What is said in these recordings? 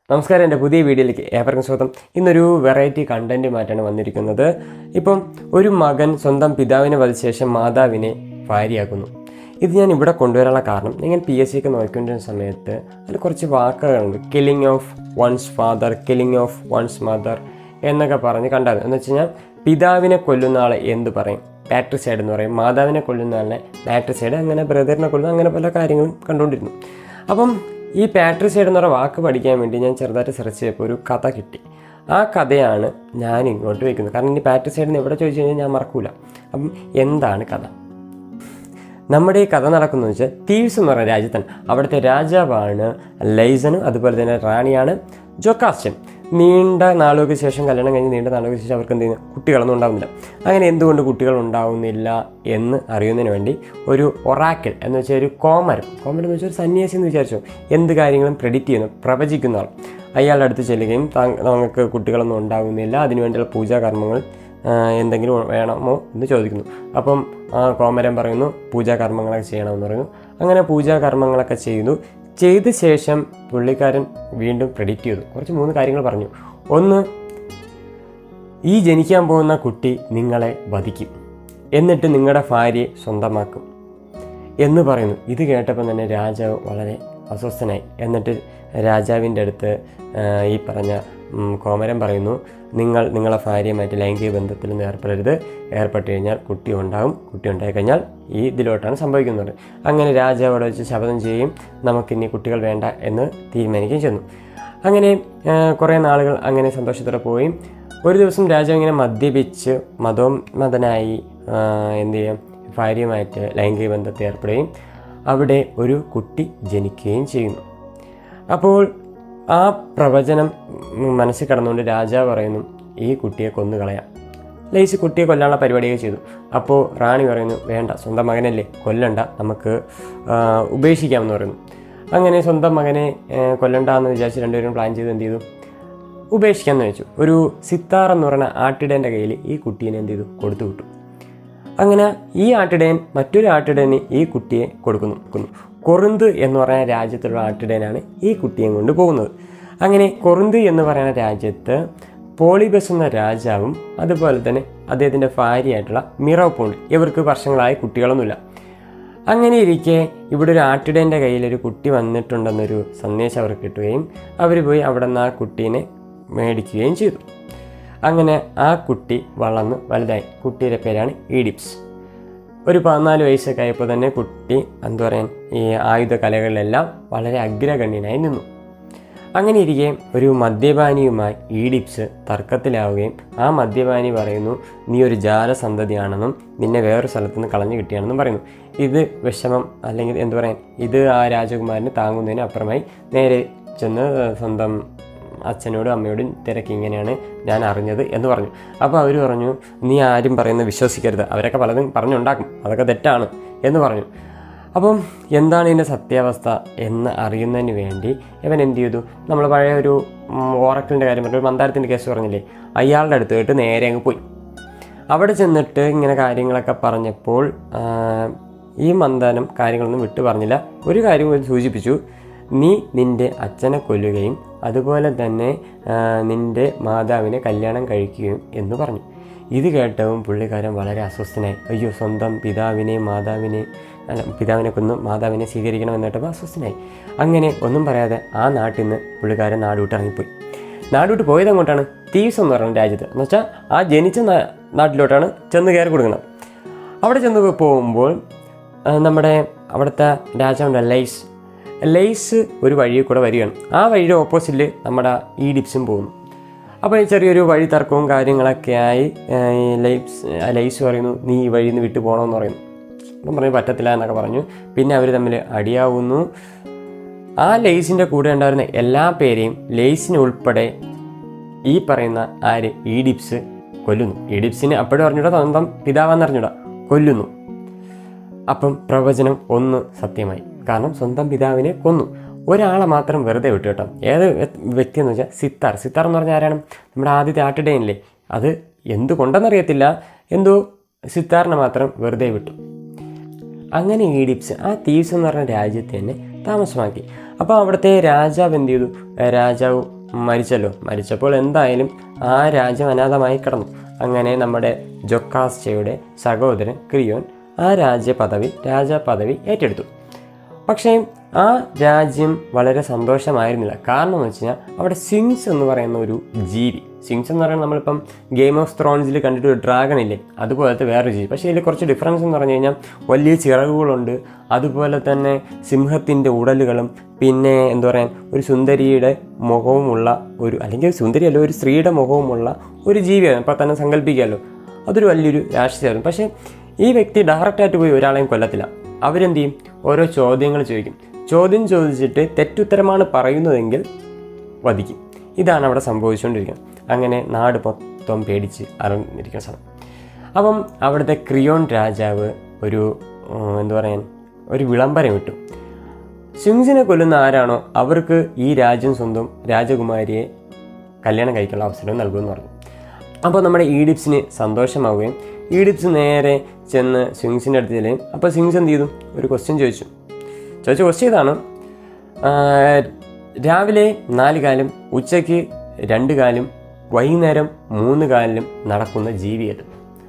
നമസ്കാരം എൻ്റെ പുതിയ വീഡിയോയിലേക്ക് ഏവർക്കും സ്വാഗതം ഇന്നൊരു വെറൈറ്റി കണ്ടൻറ്റുമായിട്ടാണ് വന്നിരിക്കുന്നത് ഇപ്പം ഒരു മകൻ സ്വന്തം പിതാവിനെ വധിച്ച ശേഷം മാതാവിനെ ഭാര്യയാക്കുന്നു ഇത് ഞാൻ ഇവിടെ കൊണ്ടുവരാനുള്ള കാരണം ഞാൻ പി എസ് സിക്ക് നോക്കിക്കൊണ്ടിരുന്ന സമയത്ത് അതിൽ കുറച്ച് വാക്കുകളുണ്ട് killing of one's father killing of one's mother എന്നൊക്കെ പറഞ്ഞ് കണ്ടായിരുന്നു എന്ന് വെച്ച് കഴിഞ്ഞാൽ പിതാവിനെ കൊല്ലുന്ന ആളെ എന്ത് പറയും പാട്രിസൈഡ് എന്ന് പറയും മാതാവിനെ കൊല്ലുന്ന ആളെ പാട്രിസൈഡ് അങ്ങനെ ബ്രദറിനെ കൊല്ലുന്ന അങ്ങനെ പല കാര്യങ്ങളും കണ്ടുകൊണ്ടിരുന്നു അപ്പം ഈ പാട്രിസൈഡ് എന്ന് പറയുന്ന വാക്ക് പഠിക്കാൻ വേണ്ടി ഞാൻ ചെറുതായിട്ട് സെർച്ച് ചെയ്തപ്പോൾ ഒരു കഥ കിട്ടി ആ കഥയാണ് ഞാൻ ഇങ്ങോട്ട് വയ്ക്കുന്നത് കാരണം ഇനി പാട്രിസൈഡ് എന്ന് എവിടെ ചോദിച്ചു കഴിഞ്ഞാൽ ഞാൻ മറക്കൂല അപ്പം എന്താണ് കഥ നമ്മുടെ ഈ കഥ നടക്കുന്നത് വെച്ചാൽ തീവ്സ് എന്ന് പറയുന്ന രാജ്യത്താണ് അവിടുത്തെ രാജാവാണ് ലൈസനും അതുപോലെ തന്നെ റാണിയാണ് ജൊക്കാസ്റ്റൻ നീണ്ട നാളുകൾക്ക് ശേഷം കല്യാണം കഴിഞ്ഞ് നീണ്ട നാളുകൾക്ക് ശേഷം അവർക്ക് എന്ത് ചെയ്യുന്നു കുട്ടികളൊന്നും ഉണ്ടാവുന്നില്ല അങ്ങനെ എന്തുകൊണ്ട് കുട്ടികൾ ഉണ്ടാവുന്നില്ല എന്ന് അറിയുന്നതിന് വേണ്ടി ഒരു ഒറാക്കൽ എന്ന് വെച്ചാൽ ഒരു കോമരം കോമരം എന്ന് വെച്ചാൽ ഒരു സന്യാസി എന്ന് വിചാരിച്ചു എന്ത് കാര്യങ്ങളും പ്രെഡിക്റ്റ് ചെയ്യുന്നു പ്രവചിക്കുന്ന ആൾ അയാളുടെ അടുത്ത് ചെല്ലുകയും താങ്ക നമുക്ക് കുട്ടികളൊന്നും ഉണ്ടാകുന്നില്ല അതിനുവേണ്ടിയുള്ള പൂജാകർമ്മങ്ങൾ ആ, എന്തെങ്കിലും വേണമോ എന്ന് ചോദിക്കുന്നു അപ്പം ആ കോമരൻ പറയുന്നു പൂജാകർമ്മങ്ങളൊക്കെ ചെയ്യണമെന്ന് പറയുന്നു അങ്ങനെ പൂജാകർമ്മങ്ങളൊക്കെ ചെയ്തു ചെയ്ത ശേഷം പുള്ളിക്കാരൻ വീണ്ടും പ്രെഡിക്റ്റ് ചെയ്തു കുറച്ച് മൂന്ന് കാര്യങ്ങൾ പറഞ്ഞു ഒന്ന് ഈ ജനിക്കാൻ പോകുന്ന കുട്ടി നിങ്ങളെ വധിക്കും എന്നിട്ട് നിങ്ങളുടെ ഭാര്യയെ സ്വന്തമാക്കും എന്ന് പറയുന്നു ഇത് കേട്ടപ്പോൾ തന്നെ രാജാവ് വളരെ അസ്വസ്ഥനായി എന്നിട്ട് രാജാവിൻ്റെ അടുത്ത് ആ, ഈ പറഞ്ഞ ഉം, കോമരൻ പറയുന്നു നിങ്ങൾ നിങ്ങളെ ഭാര്യയുമായിട്ട് ലൈംഗിക ബന്ധത്തിലൊന്നും ഏർപ്പെടരുത് ഏർപ്പെട്ട് കഴിഞ്ഞാൽ കുട്ടി ഉണ്ടാകും കുട്ടി ഉണ്ടായി കഴിഞ്ഞാൽ ഈ ഇതിലോട്ടാണ് സംഭവിക്കുന്നത് അങ്ങനെ രാജാവ് അവിടെ വെച്ച് ശപഥം ചെയ്യുകയും നമുക്കിനി കുട്ടികൾ വേണ്ട എന്ന് തീരുമാനിക്കുകയും ചെന്നു അങ്ങനെ ആ, കുറേ നാളുകൾ അങ്ങനെ സന്തോഷത്തോടെ പോയി ഒരു ദിവസം രാജാവ് ഇങ്ങനെ മദ്യപിച്ച് മതോന്മതനായി ആ, എന്ത് ചെയ്യും ഭാര്യയുമായിട്ട് ലൈംഗിക ബന്ധത്തിൽ ഏർപ്പെടുകയും അവിടെ ഒരു കുട്ടി ജനിക്കുകയും ചെയ്യുന്നു അപ്പോൾ ആ പ്രവചനം ഉം, മനസ്സിൽ കടന്നുകൊണ്ട് രാജാവ് പറയുന്നു ഈ കുട്ടിയെ കൊന്നു കളയാം ലൈസ് കുട്ടിയെ കൊല്ലാനുള്ള പരിപാടിയൊക്കെ ചെയ്തു അപ്പോൾ റാണി പറയുന്നു വേണ്ട സ്വന്തം മകനല്ലേ കൊല്ലണ്ട നമുക്ക് ആ, ഉപേക്ഷിക്കാമെന്ന് പറയുന്നു അങ്ങനെ സ്വന്തം മകനെ ആ, കൊല്ലണ്ട എന്ന് വിചാരിച്ച് രണ്ടുപേരും പ്ലാൻ ചെയ്ത് എന്ത് ചെയ്തു ഉപേക്ഷിക്കാമെന്ന് വെച്ചു ഒരു സിത്താർ എന്ന് പറയുന്ന ആട്ടിടേൻ്റെ കയ്യിൽ ഈ കുട്ടീനെ എന്ത് ചെയ്തു കൊടുത്തു വിട്ടു അങ്ങനെ ഈ ആട്ടിടയൻ മറ്റൊരു ആട്ടിടയന് ഈ കുട്ടിയെ കൊടുക്കുന്നു കൊടുക്കുന്നു. കൊറിന്ത് എന്ന് പറയുന്ന രാജ്യത്തുള്ള ആട്ടിടയനാണ് ഈ കുട്ടിയെ കൊണ്ട് പോകുന്നത് അങ്ങനെ കൊറിന്ത് എന്ന് പറയുന്ന രാജ്യത്ത് പോളിബസ് എന്ന രാജാവും അതുപോലെ തന്നെ അദ്ദേഹത്തിൻ്റെ ഭാര്യയായിട്ടുള്ള മിറോപോണ്ട് ഇവർക്ക് വർഷങ്ങളായി കുട്ടികളൊന്നുമില്ല അങ്ങനെ ഇരിക്കെ ഇവിടെ ഒരു ആട്ടിടേൻ്റെ കയ്യിൽ ഒരു കുട്ടി വന്നിട്ടുണ്ടെന്നൊരു സന്ദേശം അവർക്ക് കിട്ടുകയും അവർ പോയി അവിടെ നിന്ന് ആ കുട്ടീനെ മേടിക്കുകയും ചെയ്തു അങ്ങനെ ആ കുട്ടി വളർന്ന് വലുതായി കുട്ടിയുടെ പേരാണ് ഈഡിപ്സ് ഒരു പതിനാല് വയസ്സൊക്കെ ആയപ്പോൾ തന്നെ കുട്ടി എന്താ പറയാൻ ഈ ആയുധ കലകളിലെല്ലാം വളരെ അഗ്രഗണ്യനായി നിന്നു അങ്ങനെ ഇരിക്കെ ഒരു മദ്യപാനിയുമായി ഈഡിപ്സ് തർക്കത്തിലാവുകയും ആ മദ്യപാനി പറയുന്നു നീ ഒരു ജാലസന്തതിയാണെന്നും നിന്നെ വേറൊരു സ്ഥലത്ത് നിന്ന് കളഞ്ഞു കിട്ടിയാണെന്നും പറയുന്നു ഇത് വിഷമം അല്ലെങ്കിൽ എന്തു പറയാൻ ഇത് ആ രാജകുമാരന് താങ്ങുന്നതിന് അപ്പുറമായി നേരെ ചെന്ന് സ്വന്തം അച്ഛനോടും അമ്മയോടും തിരക്കി ഇങ്ങനെയാണ് ഞാൻ അറിഞ്ഞത് എന്ന് പറഞ്ഞു അപ്പോൾ അവർ പറഞ്ഞു നീ ആരും പറയുന്നത് വിശ്വസിക്കരുത് അവരൊക്കെ പലതും പറഞ്ഞുണ്ടാക്കും അതൊക്കെ തെറ്റാണ് എന്ന് പറഞ്ഞു അപ്പം എന്താണ് ഇതിൻ്റെ സത്യാവസ്ഥ എന്ന് അറിയുന്നതിന് വേണ്ടി ഇവൻ എന്ത് ചെയ്തു നമ്മൾ പഴയ ഒരു ഓറക്കിളിൻ്റെ കാര്യം പറഞ്ഞു ഒരു മന്ദാരത്തിൻ്റെ കേസ് പറഞ്ഞില്ലേ അയാളുടെ അടുത്ത് പോയിട്ട് നേരെ അങ്ങ് പോയി അവിടെ ചെന്നിട്ട് ഇങ്ങനെ കാര്യങ്ങളൊക്കെ പറഞ്ഞപ്പോൾ ആ, ഈ മന്ദാനം കാര്യങ്ങളൊന്നും വിട്ടു പറഞ്ഞില്ല ഒരു കാര്യം കൂടി സൂചിപ്പിച്ചു നീ നിൻ്റെ അച്ഛനെ കൊല്ലുകയും അതുപോലെ തന്നെ ആ, നിൻ്റെ മാതാവിനെ കല്യാണം കഴിക്കുകയും എന്ന് പറഞ്ഞു ഇത് കേട്ടവും പുള്ളിക്കാരൻ വളരെ അസ്വസ്ഥനായി അയ്യോ സ്വന്തം പിതാവിനെ മാതാവിനെ അല്ല പിതാവിനെ കൊന്നു മാതാവിനെ സ്വീകരിക്കണം എന്ന് കേട്ടപ്പോൾ അസ്വസ്ഥനായി അങ്ങനെ ഒന്നും പറയാതെ ആ നാട്ടിൽ നിന്ന് പുള്ളിക്കാരൻ നാടുവിട്ട് ഇറങ്ങിപ്പോയി നാടുവിട്ട് പോയത് അങ്ങോട്ടാണ് തീവ്സ് എന്ന് പറയുന്ന രാജ്യത്ത് എന്ന് വെച്ചാൽ ആ ജനിച്ച നാ- നാട്ടിലോട്ടാണ് ചെന്ന് കയറി കൊടുക്കുന്നത് അവിടെ ചെന്ന് പോകുമ്പോൾ ആ, നമ്മുടെ അവിടുത്തെ രാജാവുണ്ട് ലൈസ് ലൈസ് ഒരു വഴിയിൽ കൂടെ വരികയാണ് ആ വഴിയുടെ ഓപ്പോസിറ്റിൽ നമ്മുടെ ഈഡിപ്സും പോകുന്നു അപ്പോൾ ഈ ചെറിയൊരു വഴി തർക്കവും കാര്യങ്ങളൊക്കെ ആയി ആ, ഈ ലൈസ് ലൈസ് പറയുന്നു നീ ഈ വഴിയിൽ നിന്ന് വിട്ടു പോകണമെന്ന് പറയുന്നു അപ്പം പറഞ്ഞു പറ്റത്തില്ല എന്നൊക്കെ പറഞ്ഞു പിന്നെ അവർ തമ്മിൽ അടിയാവുന്നു ആ ലേസിൻ്റെ കൂടെ ഉണ്ടായിരുന്ന എല്ലാ പേരെയും ലേസിനെ ഉൾപ്പെടെ ഈ പറയുന്ന ആര് ഈഡിപ്സ് കൊല്ലുന്നു ഈഡിപ്സിന് അപ്പോഴും അറിഞ്ഞൂടാ സ്വന്തം പിതാവെന്ന് അറിഞ്ഞൂടാ കൊല്ലുന്നു അപ്പം പ്രവചനം ഒന്ന് സത്യമായി കാരണം സ്വന്തം പിതാവിനെ കൊന്നു ഒരാളെ മാത്രം വെറുതെ വിട്ടു കേട്ടോ ഏത് വ്യ- വ്യക്തി എന്ന് വെച്ചാൽ സിത്താർ സിത്താർ എന്ന് പറഞ്ഞാൽ ആരാണ് നമ്മുടെ ആദ്യത്തെ ആട്ടിടയനില്ലേ അത് എന്തുകൊണ്ടെന്നറിയത്തില്ല എന്തോ സിത്താറിനെ മാത്രം വെറുതെ വിട്ടു അങ്ങനെ ഈഡിപ്സ് ആ തീവ്സ് എന്ന് പറഞ്ഞ രാജ്യത്തെ തന്നെ താമസമാക്കി അപ്പോൾ അവിടുത്തെ രാജാവ് എന്ത് ചെയ്തു രാജാവ് മരിച്ചല്ലോ മരിച്ചപ്പോൾ എന്തായാലും ആ രാജ്യം അനാഥമായി കിടന്നു അങ്ങനെ നമ്മുടെ ജൊക്കാസ്റ്റയുടെ സഹോദരൻ ക്രിയോൻ ആ രാജ്യ പദവി രാജപദവി ഏറ്റെടുത്തു പക്ഷേ ആ രാജ്യം വളരെ സന്തോഷമായിരുന്നില്ല കാരണം എന്ന് വെച്ച് കഴിഞ്ഞാൽ അവിടെ സിങ്സ് എന്ന് പറയുന്ന ഒരു ജീവി സിങ്സ് എന്ന് പറയുന്നത് നമ്മളിപ്പം ഗെയിം ഓഫ് ത്രോൺസിൽ കണ്ടിട്ട് ഒരു ഡ്രാഗൺ ഇല്ലേ അതുപോലത്തെ വേറൊരു ജീവി പക്ഷേ ഇതിൽ കുറച്ച് ഡിഫറൻസ് എന്ന് പറഞ്ഞു കഴിഞ്ഞാൽ വലിയ ചിറകുകളുണ്ട് അതുപോലെ തന്നെ സിംഹത്തിൻ്റെ ഉടലുകളും പിന്നെ എന്താ പറയുക ഒരു സുന്ദരിയുടെ മുഖവുമുള്ള ഒരു അല്ലെങ്കിൽ ഒരു സുന്ദരി അല്ല ഒരു സ്ത്രീയുടെ മുഖവുമുള്ള ഒരു ജീവിയാണ് ഇപ്പം തന്നെ സങ്കല്പിക്കാമല്ലോ അതൊരു വലിയൊരു രാഷ്ട്രീയമായിരുന്നു പക്ഷേ ഈ വ്യക്തി ഡയറക്റ്റായിട്ട് പോയി ഒരാളെയും കൊല്ലത്തില്ല അവരെന്ത് ചെയ്യും ഓരോ ചോദ്യങ്ങൾ ചോദിക്കും ചോദ്യം ചോദിച്ചിട്ട് തെറ്റുത്തരമാണ് പറയുന്നതെങ്കിൽ വധിക്കും ഇതാണ് അവിടെ സംഭവിച്ചുകൊണ്ടിരിക്കുന്നത് അങ്ങനെ നാട് മൊത്തം പേടിച്ച് അറിഞ്ഞിരിക്കുന്ന സ്ഥലം അപ്പം അവിടുത്തെ ക്രിയോൺ രാജാവ് ഒരു ഉം, എന്താ പറയാൻ ഒരു വിളംബരം ഇട്ടു സിംഗ്സിനെ കൊല്ലുന്ന ആരാണോ അവർക്ക് ഈ രാജ്യം സ്വന്തം രാജകുമാരിയെ കല്യാണം കഴിക്കാനുള്ള അവസരം നൽകുമെന്ന് പറഞ്ഞു അപ്പോൾ നമ്മുടെ ഈഡിപ്സിന് സന്തോഷമാവുകയും ഈഡിപ്സ് നേരെ ചെന്ന് സിംഗ്സിൻ്റെ അടുത്ത് ചെല്ലുകയും അപ്പോൾ സിംഗ്സ് എന്ത് ചെയ്തു ഒരു ക്വസ്റ്റ്യൻ ചോദിച്ചു ചോദിച്ച ക്വസ്റ്റ്യൻ ഇതാണ് ആ, രാവിലെ നാല് കാലും ഉച്ചയ്ക്ക് രണ്ട് കാലും വൈകുന്നേരം മൂന്ന് കാലിലും നടക്കുന്ന ജീവി അത്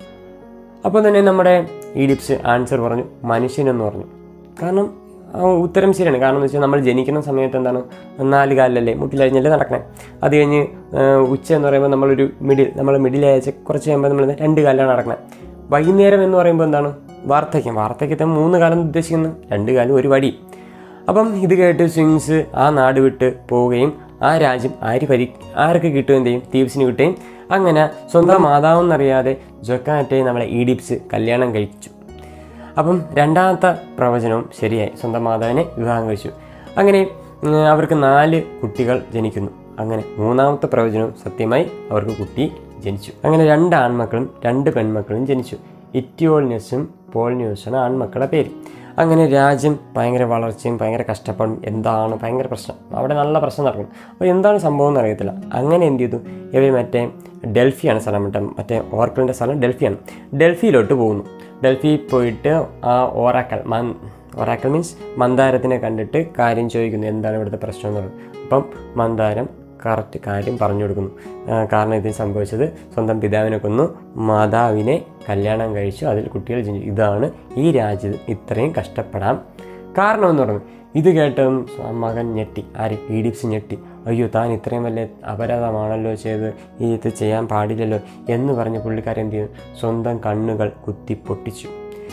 അപ്പോൾ തന്നെ നമ്മുടെ ഈഡിപ്സ് ആൻസർ പറഞ്ഞു മനുഷ്യനെന്ന് പറഞ്ഞു കാരണം ആ ഉത്തരം ശരിയാണ് കാരണം എന്ന് വെച്ചാൽ നമ്മൾ ജനിക്കുന്ന സമയത്ത് എന്താണ് നാല് കാലിലല്ലേ മുട്ടിലഴിഞ്ഞല്ലേ നടക്കണേ അത് കഴിഞ്ഞ് ആ, ഉച്ച എന്ന് പറയുമ്പോൾ നമ്മളൊരു മിഡിൽ നമ്മൾ മിഡിൽ അയച്ച് കുറച്ച് കഴിയുമ്പോൾ നമ്മൾ രണ്ട് കാലിലാണ് നടക്കണേ വൈകുന്നേരം എന്ന് പറയുമ്പോൾ എന്താണ് വാർദ്ധക്യം വാർദ്ധക്യത്തെ മൂന്ന് കാലം ഉദ്ദേശിക്കുന്നു രണ്ട് കാലം ഒരു വടി അപ്പം ഇത് കേട്ട് സ്വിങ്സ് ആ നാട് വിട്ട് പോവുകയും ആ രാജ്യം ആര് ഭരി ആർക്ക് കിട്ടുകയും ചെയ്യും തീവ്സിന് കിട്ടുകയും അങ്ങനെ സ്വന്തം മാതാവെന്നറിയാതെ ജൊക്കാറ്റെ നമ്മളെ ഈഡിപ്സ് കല്യാണം കഴിച്ചു അപ്പം രണ്ടാമത്തെ പ്രവചനവും ശരിയായി സ്വന്തം മാതാവിനെ വിവാഹം കഴിച്ചു അങ്ങനെ ഉം, അവർക്ക് നാല് കുട്ടികൾ ജനിക്കുന്നു അങ്ങനെ മൂന്നാമത്തെ പ്രവചനവും സത്യമായി അവർക്ക് കുട്ടി ജനിച്ചു അങ്ങനെ രണ്ട് ആൺമക്കളും രണ്ട് പെൺമക്കളും ജനിച്ചു ഇറ്റിയോൾന്യൂസും പോൾന്യൂസാണ് ആൺമക്കളുടെ പേര് അങ്ങനെ രാജ്യം ഭയങ്കര വളർച്ചയും ഭയങ്കര കഷ്ടപ്പാടും എന്താണ് ഭയങ്കര പ്രശ്നം അവിടെ നല്ല പ്രശ്നം നടക്കും അപ്പോൾ എന്താണ് സംഭവം എന്ന് അറിയത്തില്ല അങ്ങനെ എന്ത് ചെയ്തു ഇവർ മറ്റേ ഡൽഹിയാണ് സ്ഥലം മറ്റേ മറ്റേ ഓർക്കിളിൻ്റെ സ്ഥലം ഡൽഹിയാണ് ഡൽഹിയിലോട്ട് പോകുന്നു ഡൽഹി പോയിട്ട് ആ ഓറാക്കൽ മൻ ഒറാക്കൽ മീൻസ് മന്ദാരത്തിനെ കണ്ടിട്ട് കാര്യം ചോദിക്കുന്നു എന്താണ് ഇവിടുത്തെ പ്രശ്നം എന്ന് പറയുന്നത് അപ്പം മന്ദാരം കറക്റ്റ് കാര്യം പറഞ്ഞു കൊടുക്കുന്നു ആ, കാരണം ഇത് സംഭവിച്ചത് സ്വന്തം പിതാവിനെ കൊന്നു മാതാവിനെ കല്യാണം കഴിച്ചു അതിൽ കുട്ടികൾ ജനിച്ചു ഇതാണ് ഈ രാജ്യത്ത് ഇത്രയും കഷ്ടപ്പെടാൻ കാരണം എന്ന് പറഞ്ഞു ഇത് കേട്ടതും ആ മകൻ ഞെട്ടി ആര് ഈഡിപ്സ് ഞെട്ടി അയ്യോ താൻ ഇത്രയും വലിയ അപരാധമാണല്ലോ ചെയ്ത് ഈ ഇത് ചെയ്യാൻ പാടില്ലല്ലോ എന്ന് പറഞ്ഞ് പുള്ളിക്കാരൻ എന്ത് ചെയ്തു സ്വന്തം കണ്ണുകൾ കുത്തി പൊട്ടിച്ചു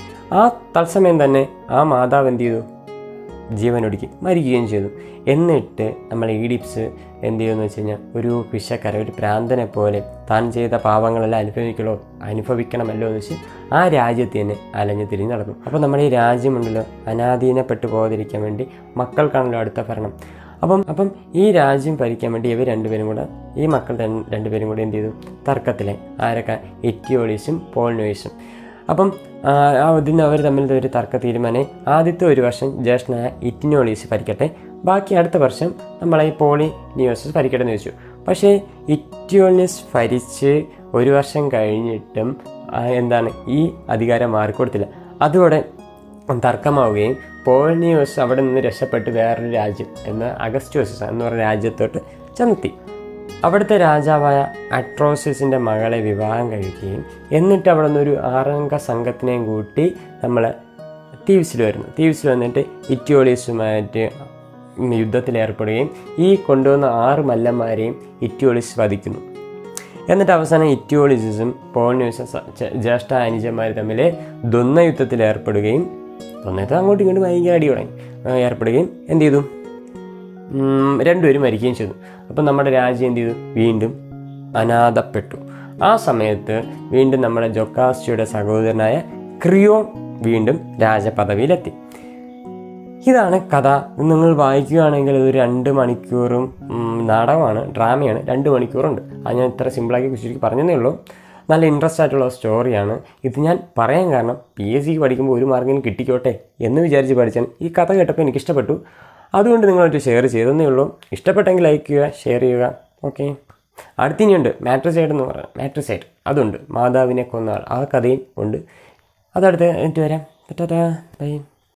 ആ തത്സമയം തന്നെ ആ മാതാവ് എന്ത് ചെയ്തു ജീവനൊടുക്കി മരിക്കുകയും ചെയ്തു എന്നിട്ട് നമ്മൾ ഈഡിപ്സ് എന്ത് ചെയ്യുമെന്ന് വെച്ച് കഴിഞ്ഞാൽ ഒരു പിശക്കര ഒരു പ്രാന്തനെ പോലെ താൻ ചെയ്ത പാവങ്ങളെല്ലാം അനുഭവിക്കണോ അനുഭവിക്കണമല്ലോ എന്ന് വെച്ച് ആ രാജ്യത്ത് തന്നെ അലഞ്ഞു തിരിഞ്ഞ് നടന്നു അപ്പോൾ നമ്മുടെ ഈ രാജ്യമുണ്ടല്ലോ അനാധീനപ്പെട്ടു പോകാതിരിക്കാൻ വേണ്ടി മക്കൾക്കാണല്ലോ അടുത്ത ഭരണം അപ്പം അപ്പം ഈ രാജ്യം ഭരിക്കാൻ വേണ്ടി ഇവർ രണ്ടുപേരും കൂടെ ഈ മക്കൾ രണ്ട് രണ്ടുപേരും കൂടി എന്ത് ചെയ്തു തർക്കത്തിലെ ആരൊക്കെ ഇറ്റിയോളീസും പോൾനോയിസും അപ്പം ആ, ആ ഇതിന് അവർ തമ്മിൽ ഒരു തർക്ക തീരുമാനം ആദ്യത്തെ ഒരു വർഷം ജ്യേഷ്ഠനായ ഇറ്റിനോളീസ് ഭരിക്കട്ടെ ബാക്കി അടുത്ത വർഷം നമ്മളെ ഈ പോളി നിയോസസ് ഭരിക്കട്ടെ എന്ന് ചോദിച്ചു പക്ഷേ ഇറ്റിയോളിസ് ഭരിച്ച് ഒരു വർഷം കഴിഞ്ഞിട്ടും ആ, എന്താണ് ഈ അധികാരം മാറിക്കൊടുത്തില്ല അതോടെ തർക്കമാവുകയും പോളിനിയോസ് അവിടെ നിന്ന് രക്ഷപ്പെട്ട് വേറൊരു രാജ്യം എന്ന അഗസ്റ്റോസസ് എന്ന് പറയുന്ന രാജ്യത്തോട്ട് ചെന്നെത്തി അവിടുത്തെ രാജാവായ അട്രോസിസിൻ്റെ മകളെ വിവാഹം കഴിക്കുകയും എന്നിട്ട് അവിടെ നിന്ന് ഒരു ആറംഗ സംഘത്തിനെയും കൂട്ടി നമ്മൾ തീവ്സിൽ വരുന്നു തീവ്സിൽ വന്നിട്ട് ഇറ്റിയോളീസുമായിട്ട് യുദ്ധത്തിൽ ഏർപ്പെടുകയും ഈ കൊണ്ടുവന്ന ആറ് മല്ലന്മാരെയും ഇറ്റിയോളിസ് വധിക്കുന്നു എന്നിട്ട് അവസാനം ഇറ്റിയോളിസിസും പോളിന്യൂസും സ- ച- ജ്യേഷ്ഠ അനുജന്മാർ തമ്മിൽ ദ്വന്ദ്വ യുദ്ധത്തിൽ ഏർപ്പെടുകയും ദ്വന്ദ്വയുദ്ധം അങ്ങോട്ടും ഇങ്ങോട്ടും ഭയങ്കര അടി തുടങ്ങി ആ, ഏർപ്പെടുകയും എന്ത് ചെയ്തു ഉം, രണ്ടുപേരും മരിക്കുകയും ചെയ്തു അപ്പം നമ്മുടെ രാജ്യം എന്ത് ചെയ്തു വീണ്ടും അനാഥപ്പെട്ടു ആ സമയത്ത് വീണ്ടും നമ്മുടെ ജൊക്കാസ്റ്റിയുടെ സഹോദരനായ ക്രിയോൺ വീണ്ടും രാജപദവിയിലെത്തി ഇതാണ് കഥ ഇത് നിങ്ങൾ വായിക്കുകയാണെങ്കിൽ ഇത് രണ്ട് മണിക്കൂറും ഉം, നാടകമാണ് ഡ്രാമയാണ് രണ്ട് മണിക്കൂറുണ്ട് അത് ഞാൻ ഇത്ര സിമ്പിളാക്കി ചുരുക്കി പറഞ്ഞതേ ഉള്ളൂ നല്ല ഇൻട്രസ്റ്റ് ആയിട്ടുള്ള സ്റ്റോറിയാണ് ഇത് ഞാൻ പറയാൻ കാരണം പി എസ് സിക്ക് പഠിക്കുമ്പോൾ ഒരു മാർക്കിന് കിട്ടിക്കോട്ടെ എന്ന് വിചാരിച്ച് പഠിച്ചാൽ ഈ കഥ കേട്ടപ്പോൾ എനിക്ക് ഇഷ്ടപ്പെട്ടു അതുകൊണ്ട് നിങ്ങളൊരു ഷെയർ ചെയ്തെന്നേ ഉള്ളൂ ഇഷ്ടപ്പെട്ടെങ്കിൽ ലൈക്ക് ചെയ്യുക ഷെയർ ചെയ്യുക ഓക്കെ അടുത്തിനിയുണ്ട് മാട്രിസൈഡ് എന്ന് പറയാം മാട്രിസൈഡ് അതുണ്ട് മാതാവിനെ കൊന്ന ആൾ ആ കഥയും ഉണ്ട് അതടുത്ത് എന്നിട്ട് വരാം ടാറ്റാ ബൈ